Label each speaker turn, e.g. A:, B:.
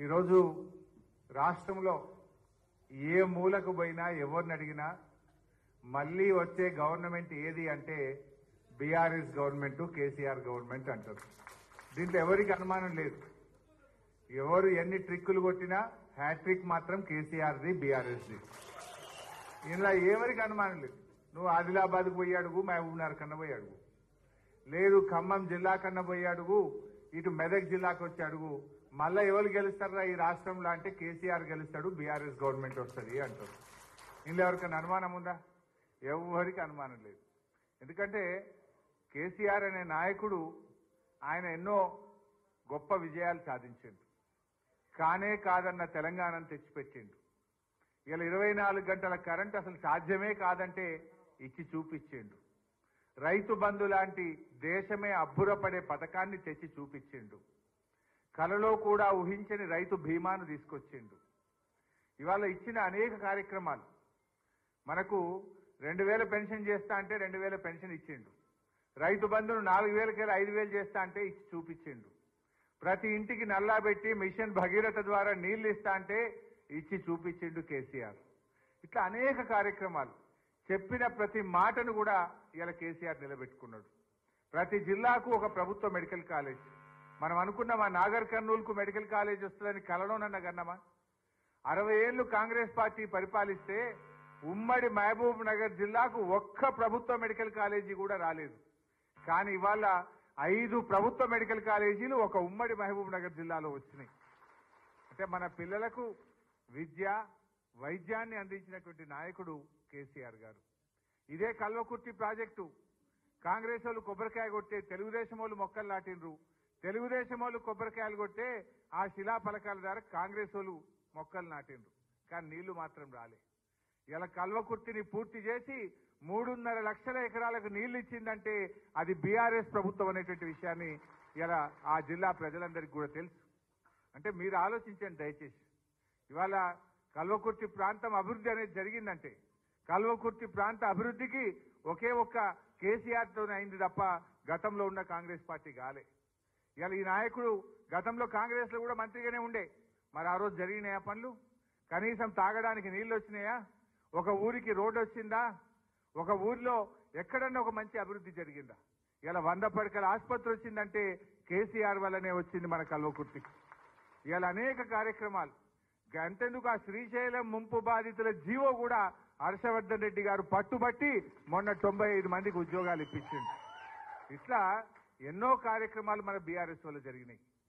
A: ఈరోజు రాష్ట్రంలో ఏ మూలకు పోయినా ఎవరిని అడిగినా మళ్ళీ వచ్చే గవర్నమెంట్ ఏది అంటే బీఆర్ఎస్ గవర్నమెంట్ కేసీఆర్ గవర్నమెంట్ అంటారు దీంట్లో ఎవరికి అనుమానం లేదు ఎవరు ఎన్ని ట్రిక్కులు కొట్టినా హ్యాట్రిక్ మాత్రం కేసీఆర్ది బీఆర్ఎస్ది ఇందులో ఎవరికి అనుమానం లేదు నువ్వు ఆదిలాబాద్కు పోయి అడుగు మహబూబ్నగర్ కన్నా పోయి అడుగు లేదు ఖమ్మం జిల్లా కన్నా పోయి అడుగు ఇటు మెదక్ జిల్లాకు వచ్చి అడుగు మళ్ళా ఎవరు గెలుస్తారా ఈ రాష్ట్రంలో అంటే కేసీఆర్ గెలుస్తాడు బీఆర్ఎస్ గవర్నమెంట్ వస్తుంది అంటారు ఇందులో ఎవరికైనా అనుమానం ఉందా ఎవరికి అనుమానం లేదు ఎందుకంటే కేసీఆర్ అనే నాయకుడు ఆయన ఎన్నో గొప్ప విజయాలు సాధించిండు కానే కాదన్న తెలంగాణను తెచ్చిపెట్టిండు ఇలా ఇరవై నాలుగు గంటల కరెంట్ అసలు సాధ్యమే కాదంటే ఇచ్చి చూపించిండు రైతు బంధు లాంటి దేశమే అబ్బురపడే పథకాన్ని తెచ్చి చూపించిండు కలలో కూడా ఊహించని రైతు బీమాను తీసుకొచ్చిండు ఇవాళ ఇచ్చిన అనేక కార్యక్రమాలు మనకు రెండు వేల పెన్షన్ చేస్తా అంటే రెండు వేల పెన్షన్ ఇచ్చిండు రైతు బంధును నాలుగు వేలకి ఐదు వేలు చేస్తా అంటే ఇచ్చి చూపించిండు ప్రతి ఇంటికి నల్లా పెట్టి మిషన్ భగీరథ ద్వారా నీళ్లు ఇస్తా అంటే ఇచ్చి చూపించిండు కేసీఆర్ ఇట్లా అనేక కార్యక్రమాలు చెప్పిన ప్రతి మాటను కూడా ఇలా కేసీఆర్ నిలబెట్టుకున్నాడు ప్రతి జిల్లాకు ఒక ప్రభుత్వ మెడికల్ కాలేజ్ మనం అనుకున్నామా నాగర్ కర్నూలుకు మెడికల్ కాలేజ్ వస్తుందని కలలోనన్న గన్నమా అరవై ఏళ్లు కాంగ్రెస్ పార్టీ పరిపాలిస్తే ఉమ్మడి మహబూబ్ నగర్ జిల్లాకు ఒక్క ప్రభుత్వ మెడికల్ కాలేజీ కూడా రాలేదు కానీ ఇవాళ ఐదు ప్రభుత్వ మెడికల్ కాలేజీలు ఒక ఉమ్మడి మహబూబ్ నగర్ జిల్లాలో వచ్చినాయి అంటే మన పిల్లలకు విద్య వైద్యాన్ని అందించినటువంటి నాయకుడు కేసీఆర్ గారు ఇదే కల్వకుర్తి ప్రాజెక్టు కాంగ్రెస్ వాళ్ళు కొబ్బరికాయ కొట్టే తెలుగుదేశం వాళ్ళు మొక్కలు నాటిండ్రు తెలుగుదేశం వాళ్ళు కొబ్బరికాయలు కొట్టే ఆ శిలా ఫలకాల ద్వారా కాంగ్రెస్ వాళ్ళు మొక్కలు నాటిండ్రు కానీ నీళ్లు మాత్రం రాలే ఇలా కల్వకుర్తిని పూర్తి చేసి మూడున్నర లక్షల ఎకరాలకు నీళ్లు ఇచ్చిందంటే అది బీఆర్ఎస్ ప్రభుత్వం అనేటువంటి విషయాన్ని ఇలా ఆ జిల్లా ప్రజలందరికీ కూడా తెలుసు అంటే మీరు ఆలోచించండి దయచేసి ఇవాళ కల్వకుర్తి ప్రాంతం అభివృద్ధి అనేది జరిగిందంటే కల్వకుర్తి ప్రాంత అభివృద్ధికి ఒకే ఒక్క కేసీఆర్ తోనే అయింది తప్ప గతంలో ఉన్న కాంగ్రెస్ పార్టీ కాలే ఇవాళ ఈ నాయకుడు గతంలో కాంగ్రెస్ లో కూడా మంత్రిగానే ఉండే మరి ఆ రోజు జరిగినాయా పనులు కనీసం తాగడానికి నీళ్లు వచ్చినాయా ఒక ఊరికి రోడ్డు వచ్చిందా ఒక ఊర్లో ఎక్కడన్నా ఒక మంచి అభివృద్ధి జరిగిందా ఇలా వంద పడకల ఆసుపత్రి వచ్చిందంటే కేసీఆర్ వల్లనే వచ్చింది మన కల్వకుర్తికి ఇవాళ అనేక కార్యక్రమాలు అంతెందుకు ఆ శ్రీశైలం ముంపు బాధితుల జీవో కూడా హర్షవర్ధన్ రెడ్డి గారు పట్టుబట్టి మొన్న తొంభై ఐదు మందికి ఉద్యోగాలు ఇప్పించింది ఇట్లా ఎన్నో కార్యక్రమాలు మన బీఆర్ఎస్ వల్ల జరిగినాయి